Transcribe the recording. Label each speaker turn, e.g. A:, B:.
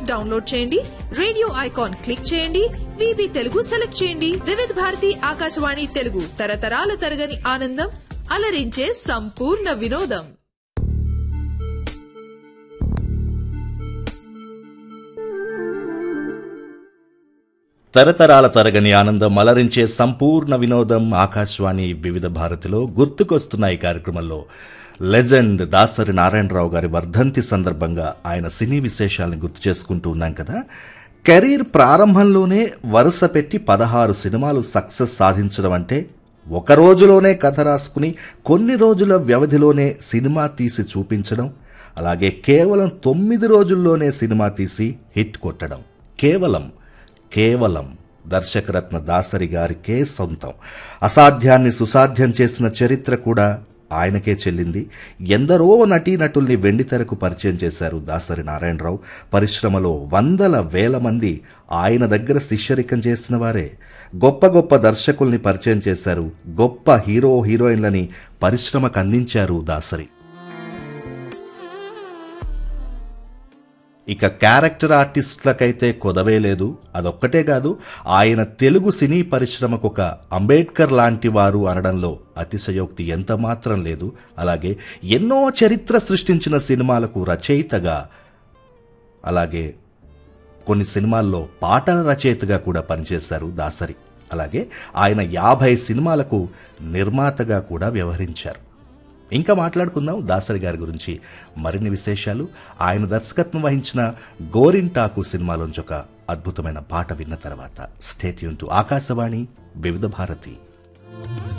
A: app download చేయండి radio icon click చేయండి VB Telugu select చేయండి వివిధ భారతి ఆకాశవాణి తెలుగు తరతరాల తరగని ఆనందం అలరించే సంపూర్ణ వినోదం
B: తరతరాల తరగని ఆనందం అలరించే సంపూర్ణ వినోదం ఆకాశవాణి వివిధ భారతిలో గుర్తుకొస్తున్నాయి కార్యక్రమంలో లెజెండ్ దాసరి నారాయణరావు గారి వర్ధంతి సందర్భంగా ఆయన సినీ విశేషాలను గుర్తు చేసుకుంటూ ఉన్నాం కదా కెరీర్ ప్రారంభంలోనే వరుస పెట్టి పదహారు సినిమాలు సక్సెస్ సాధించడం అంటే ఒక రోజులోనే కథ రాసుకుని కొన్ని రోజుల వ్యవధిలోనే సినిమా తీసి చూపించడం అలాగే కేవలం తొమ్మిది రోజుల్లోనే సినిమా తీసి హిట్ కొట్టడం కేవలం కేవలం దర్శకరత్న దాసరి గారికే సొంతం అసాధ్యాన్ని సుసాధ్యం చేసిన చరిత్ర కూడా ఆయనకే చెల్లింది ఎందరో నటీనటుల్ని వెండితెరకు పరిచయం చేశారు దాసరి నారాయణరావు పరిశ్రమలో వందల వేల మంది ఆయన దగ్గర శిష్యరికం చేసిన వారే గొప్ప గొప్ప దర్శకుల్ని పరిచయం చేశారు గొప్ప హీరో హీరోయిన్లని పరిశ్రమకు అందించారు దాసరి ఇక క్యారెక్టర్ ఆర్టిస్టులకైతే కొదవే లేదు అదొక్కటే కాదు ఆయన తెలుగు సినీ పరిశ్రమకు ఒక అంబేద్కర్ లాంటి వారు అనడంలో అతిశయోక్తి ఎంత మాత్రం లేదు అలాగే ఎన్నో చరిత్ర సృష్టించిన సినిమాలకు రచయితగా అలాగే కొన్ని సినిమాల్లో పాటల రచయితగా కూడా పనిచేశారు దాసరి అలాగే ఆయన యాభై సినిమాలకు నిర్మాతగా కూడా వ్యవహరించారు ఇంకా మాట్లాడుకుందాం దాసరి గారి గురించి మరిన్ని విశేషాలు ఆయన దర్శకత్వం వహించిన గోరింటాకు సినిమాలోంచి ఒక అద్భుతమైన పాట విన్న తర్వాత స్టేట్ యూన్ టు ఆకాశవాణి వివిధ భారతి